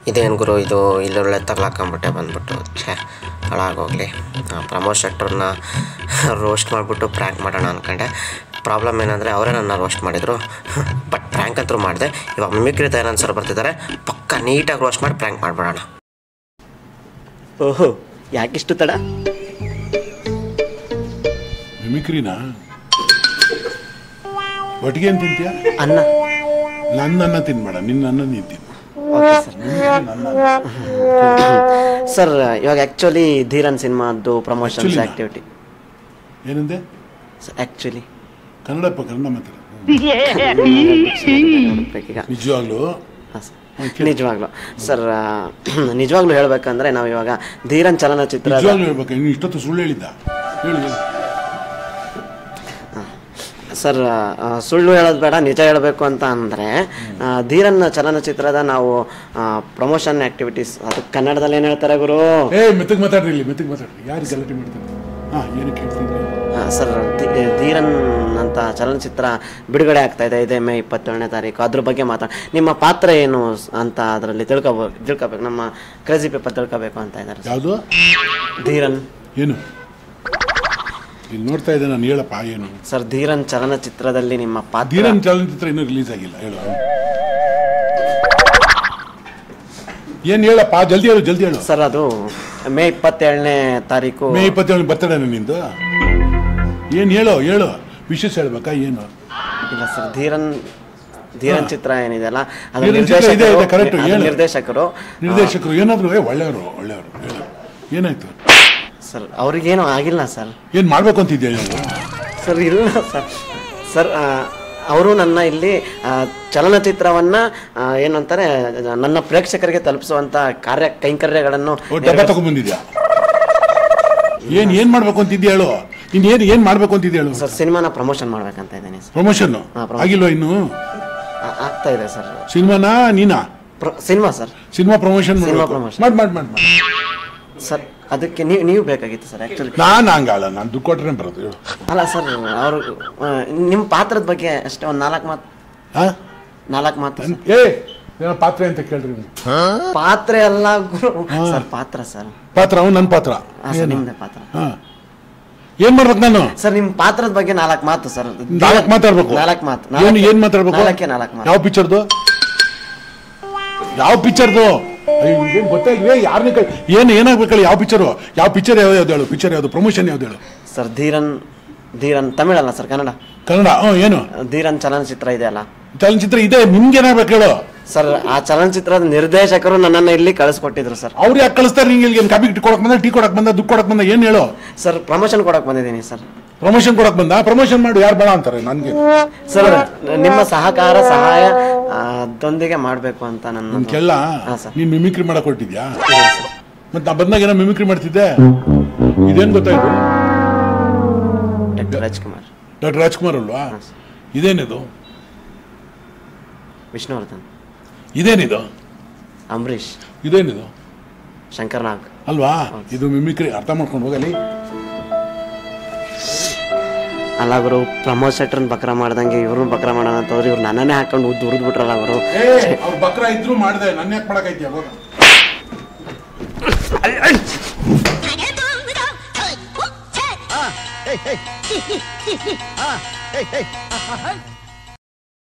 ಇದೇನು ಗುರು ಇದು ಇಲ್ಲೊಳ್ಳೆ ತಗ್ಲಾಕೊಂಬಿಟ್ಟೆ ಬಂದ್ಬಿಟ್ಟು ಛೇ ಹಾಳಾಗೋಗ್ಲಿ ಪ್ರಮೋದ್ ಶೆಟ್ಟರ್ನ ರೋಸ್ಟ್ ಮಾಡಿಬಿಟ್ಟು ಪ್ರ್ಯಾಂಕ್ ಮಾಡೋಣ ಅಂದ್ಕೊಂಡೆ ಪ್ರಾಬ್ಲಮ್ ಏನಂದರೆ ಅವರೇ ನನ್ನ ರೋಸ್ಟ್ ಮಾಡಿದರು ಬಟ್ ಪ್ರ್ಯಾಂಕ್ ಅಂತೂ ಮಾಡಿದೆ ಇವಾಗ ಮಿಮಿಕ್ರಿ ದಯಾನಂದ್ ಸರ್ ಬರ್ತಿದ್ದಾರೆ ಪಕ್ಕ ನೀಟಾಗಿ ರೋಸ್ಟ್ ಮಾಡಿ ಪ್ರ್ಯಾಂಕ್ ಮಾಡಿಬಿಡೋಣ ಓಹೋ ಯಾಕಿಷ್ಟು ತಡ ಮಿಮಿಕ್ರಿನಾ ಒಟ್ಟಿಗೆ ಏನು ತಿಂತೀಯ ಅನ್ನ ನನ್ನ ಅನ್ನ ತಿನ್ಬೇಡ ನಿನ್ನ ಅನ್ನ ನೀನು ತಿನ್ನು ಓಕೆ ಸರ್ ಸರ್ ಇವಾಗ ಆ್ಯಕ್ಚುಲಿ ಧೀರನ್ ಸಿನಿಮಾದ್ದು ಪ್ರಮೋಷನ್ಸ್ Actually ನಾ? ಆ್ಯಕ್ಟಿವಿಟಿ ಏನಂದೆ ಆ್ಯಕ್ಚುಲಿ ಕನ್ನಡಪ್ಪ ಕನ್ನಡ ಮಾತಾಡ ಈಗ ನಿಜವಾಗ್ಲೂ ಹಾಂ ಸರ್ ನಿಜವಾಗ್ಲು ಸರ್ ನಿಜವಾಗ್ಲೂ ಹೇಳ್ಬೇಕಂದ್ರೆ ನಾವು ಇವಾಗ ಧೀರನ್ ಚಲನಚಿತ್ರ ನಿಜವಾಗ್ಲೂ ಹೇಳ್ಬೇಕು ನೀನು ಇಷ್ಟೊತ್ತು ಸುಳ್ಳು ಹೇಳಿದ್ದ ಹೇಳು ಹೇಳು. ಸರ್ ಆ, ಸುಳ್ಳು ಹೇಳೋದು ಬೇಡ ನಿಜ ಹೇಳಬೇಕು ಅಂತ ಅಂದರೆ ಧೀರನ್ ಚಲನಚಿತ್ರದ ನಾವು ಪ್ರಮೋಷನ್ ಆ್ಯಕ್ಟಿವಿಟೀಸ್ ಅದು ಕನ್ನಡದಲ್ಲಿ ಏನು ಹೇಳ್ತಾರೆ ಗುರು ಏ ಮೆತ್ತಗೆ ಮಾತಾಡ್ರಿ ಇಲ್ಲಿ ಮೆತ್ತಗೆ ಮಾತಾಡ್ರಿ ಯಾರು ಗಲಾಟೆ ಮಾಡ್ತಾರೆ ಹಾಂ ಏನಕ್ಕೆ ಹೇಳ್ತಿದ್ರಿ ಆ, ಸರ್ ಧೀ- ಧೀರನ್ ಅಂತ ಚಲನಚಿತ್ರ ಬಿಡುಗಡೆ ಆಗ್ತಾ ಇದೆ ಇದೇ ಮೇ ಇಪ್ಪತ್ತೇಳನೇ ತಾರೀಕು ಅದ್ರ ಬಗ್ಗೆ ಮಾತಾಡ ನಿಮ್ಮ ಪಾತ್ರ ಏನು ಸ್- ಅಂತ ಅದರಲ್ಲಿ ತಿಳ್ಕೊಬೇಕು ತಿಳ್ಕೊಬೇಕು ನಮ್ಮ ಕ್ರೇಜಿ ಪೇಪರ್ ತಿಳ್ಕೊಬೇಕು ಅಂತ ಇದ್ದಾರೆ ಸರ್. ಯಾವುದು ಧೀರನ್ ಏನು ಇಲ್ಲಿ ನೋಡ್ತಾ ಇದ್ದೆ ನಾನು ಹೇಳಪ್ಪ ಏನು ಸರ್ ಧೀರನ್ ಚಲನಚಿತ್ರದಲ್ಲಿ ನಿಮ್ಮ ಪಾತ್ರ ಧೀರನ್ ಚಲನಚಿತ್ರ ಇನ್ನೂ ರಿಲೀಸ್ ಆಗಿಲ್ಲ ಹೇಳು ಏನು ಹೇಳಪ್ಪ ಜಲ್ದಿ ಹೇಳು ಜಲ್ದಿ ಹೇಳು ಸರ್ ಅದು ಮೇ ಇಪ್ಪತ್ತೇಳನೇ ತಾರೀಕು ಮೇ ಇಪ್ಪತ್ತೇಳು ಬರ್ತಡೇ ನಿಂದು ಏನು ಹೇಳು ಹೇಳು ವಿಶೇಷ ಹೇಳ್ಬೇಕಾ ಏನು ಇಲ್ಲ ಸರ್ ಧೀರನ್ ಧೀರನ್ ಚಿತ್ರ ಏನಿದೆಯಲ್ಲ ಅದು ಧೀರನ್ ಚಿತ್ರ ಇದೆ, ಇದೆ, correct, ನಿರ್ದೇಶಕರು ಅದು ಹೇಳು. ನಿರ್ದೇಶಕರು ನಿರ್ದೇಶಕರು ಏನಾದ್ರು ಏ ಒಳ್ಳೆಯವರು ಒಳ್ಳೆಯವರು ಹೇಳು ಏನಾಯ್ತು ಸರ್ ಅವ್ರಿಗೇನು ಆಗಿಲ್ಲ ಸರ್ ಏನು ಮಾಡ್ಬೇಕು ಅಂತಿದ್ಯಾ ನೀವು ಸರ್ ಇಲ್ಲ ಸರ್ ಸರ್ ಅವರು ನನ್ನ ಇಲ್ಲಿ ಆ, ಚಲನಚಿತ್ರವನ್ನ ಆ, ಏನು ಅಂತಾರೆ ನನ್ನ ಪ್ರೇಕ್ಷಕರಿಗೆ ತಲುಪಿಸುವಂತ ಕಾರ್ಯ ಕೈಂಕರ್ಯಗಳನ್ನು ಓ ಡಬ್ಬ ತಗೊಂಡ್ಬಂದಿದ್ಯಾ ಏನ್ ಏನ್ ಮಾಡ್ಬೇಕು ಅಂತಿದ್ಯಾ ಹೇಳು ಇನ್ ಏನ್ ಏನ್ ಮಾಡ್ಬೇಕು ಅಂತಿದ್ಯಾ ಹೇಳು ಸರ್ ಸಿನಿಮಾನ ಪ್ರಮೋಷನ್ ಮಾಡ್ಬೇಕಂತ ಇದ್ದೀನಿ ಸರ್ ಪ್ರಮೋಷನ್ ಹಾ, promotion. ಆಗಿಲ್ವಾ ಇನ್ನು ಆ- ಆಗ್ತಾ ಇದೆ ಸರ್ ಸಿನಿಮಾನಾ ನೀನಾ cinema sir cinema promotion Cinema ಮಾಡ್ಬೇಕು promotion. ಮಾಡ್ ಮಾಡ್ ಮಾಡ್ ಮಾಡ್. ಸರ್ ಅದಕ್ಕೆ ನೀವು ನೀವು ಬೇಕಾಗಿತ್ತು ಸರ್ ಆ್ಯಕ್ಚುಲಿ ನಾನ್ ಹಂಗಾಳ ನಾನು ದುಡ್ಡು ಕೊಟ್ರೆ ಬರೋದು ಹೇಳು ಅಲ್ಲ ಸರ್ ಅವರು ನಿಮ್ಮ ಪಾತ್ರದ ಬಗ್ಗೆ ಅಷ್ಟೇ ಒಂದು ನಾಲ್ಕು ಮಾತು ಹಾ ನಾಲ್ಕು ಮಾತು ಸರ್. ಏ ಏನೋ ಪಾತ್ರೆ ಅಂತ ಕೇಳ್ರಿ ನೀವು ಪಾತ್ರೆ ಅಲ್ಲ ಗುರು ಸರ್ ಪಾತ್ರ ಸರ್ ಪಾತ್ರ ಅವ್ನು ನನ್ನ ಪಾತ್ರ ಹಾ ಸರ್ ಏನು? ನಿಮ್ದೇ ಪಾತ್ರ ಹಾ ಏನ್ ಮಾಡ್ಬೇಕು ನಾನು ಸರ್ ನಿಮ್ ಪಾತ್ರದ ಬಗ್ಗೆ ನಾಲ್ಕು ಮಾತು ಸರ್ ನಾಲ್ಕು ಮಾತಾಡ್ಬೇಕು ನಾಲ್ಕು ಮಾತು ಏನು ಏನ್ ಮಾತಾಡ್ಬೇಕು ನಾಲ್ಕೇ ನಾಲ್ಕು ಮಾತು ಯಾವ ಪಿಕ್ಚರ್ದು ಯಾವ ಪಿಕ್ಚರ್ದು ಏನ್ ಗೊತ್ತಾಗಿಲ್ವೇ ಯಾರನ್ನ ಕೈ ಏನು ಏನಾಗ್ಬೇಕಲ್ಲ ಯಾವ ಪಿಕ್ಚರು ಯಾವ ಪಿಕ್ಚರ್ ಯಾವ್ದು ಯಾವ್ದು ಹೇಳು ಪಿಕ್ಚರ್ ಯಾವ್ದು ಪ್ರಮೋಷನ್ ಯಾವ್ದು ಹೇಳು ಸರ್ ಧೀರನ್ ಧೀರನ್ ತಮಿಳಲ್ಲ ಸರ್ ಕನ್ನಡ ಕನ್ನಡ ಹ್ಞೂ ಏನು ಧೀರನ್ ಚಲನಚಿತ್ರ ಇದೆಯಲ್ಲ ಚಲನಚಿತ್ರ ಇದೆ ನಿಮ್ಗೆ ಏನಾಗ್ಬೇಕು ಹೇಳು ಸರ್ ಆ ಚಲನಚಿತ್ರದ ನಿರ್ದೇಶಕರು ನನ್ನನ್ನು ಇಲ್ಲಿ ಕಳಿಸ್ಕೊಟ್ಟಿದ್ರು ಸರ್ ಅವ್ರು ಯಾಕೆ ಕಳಿಸ್ತಾರೆ ನಿಂಗೆ ಇಲ್ಲಿ ಕಾಪಿ ಕೊಡಕ್ ಬಂದ ಟೀ ಕೊಡಕ್ ಬಂದ ದುಡ್ಡು ಕೊಡಕ್ ಬಂದ ಏನು ಹೇಳು ಸರ್ ಪ್ರಮೋಷನ್ ಕೊಡಕ್ ಬಂದಿದ್ದೀನಿ ಸರ್ ಪ್ರಮೋಷನ್ ಕೊಡಕ್ ಬಂದ ಪ್ರಮೋಷನ್ ಮಾಡು ಯಾರು ಬೇಡ ಅಂತಾರೆ ನನಗೆ ಸರ್ ನಿಮ್ಮ ಸಹಕಾರ ಸಹಾಯ ಆ, ದೊಂದಿಗೆ ಮಾಡಬೇಕು ಅಂತ ನನ್ನ ನನ್ಗೆಲ್ಲ ಹಾ, ಸರ್. ನೀನ್ ಮಿಮಿಕ್ರಿ ಮಾಡಕ್ ಹೊರಟಿದ್ಯಾ ಮತ್ತೆ ನಾ ಬಂದಾಗ ಏನೋ ಮಿಮಿಕ್ರಿ ಮಾಡ್ತಿದ್ದೆ ಇದೇನ್ ಗೊತ್ತಾಯ್ತು ಡಾಕ್ಟರ್ ರಾಜ್ಕುಮಾರ್ ಡಾಕ್ಟರ್ ರಾಜ್ಕುಮಾರ್ ಅಲ್ವಾ ಇದೇನಿದು ವಿಷ್ಣುವರ್ಧನ್ ಇದೇನಿದು ಅಂಬರೀಷ್ ಇದೇನಿದು ಶಂಕರ್ ನಾಗ್ ಅಲ್ವಾ ಇದು ಮಿಮಿಕ್ರಿ ಅರ್ಥ ಮಾಡ್ಕೊಂಡು ಹೋಗಲಿ ಅಲ್ಲ ಗುರು ಪ್ರಮೋದ್ ಶೆಟ್ರನ್ ಬಕ್ರ ಮಾಡ್ದಂಗೆ ಇವ್ರನ್ನ ಬಕ್ರ ಮಾಡೋಣ ಅಂತ ಹೋದ್ರೆ ಇವ್ರು ನನ್ನನ್ನೇ ಹಾಕೊಂಡು ಉದ್ದು ಉರಿದ್ ಬಿಟ್ರಲ್ಲ ಅವರು ಅವ್ರ ಬಕ್ರ ಇದ್ರು ಮಾಡಿದೆ ನನ್ನ ಯಾಕೆ ಮಾಡಕೈತಿಯ ಹೋಗ 아, 헤이, 헤이. 아, 헤이, 헤이. 아하하.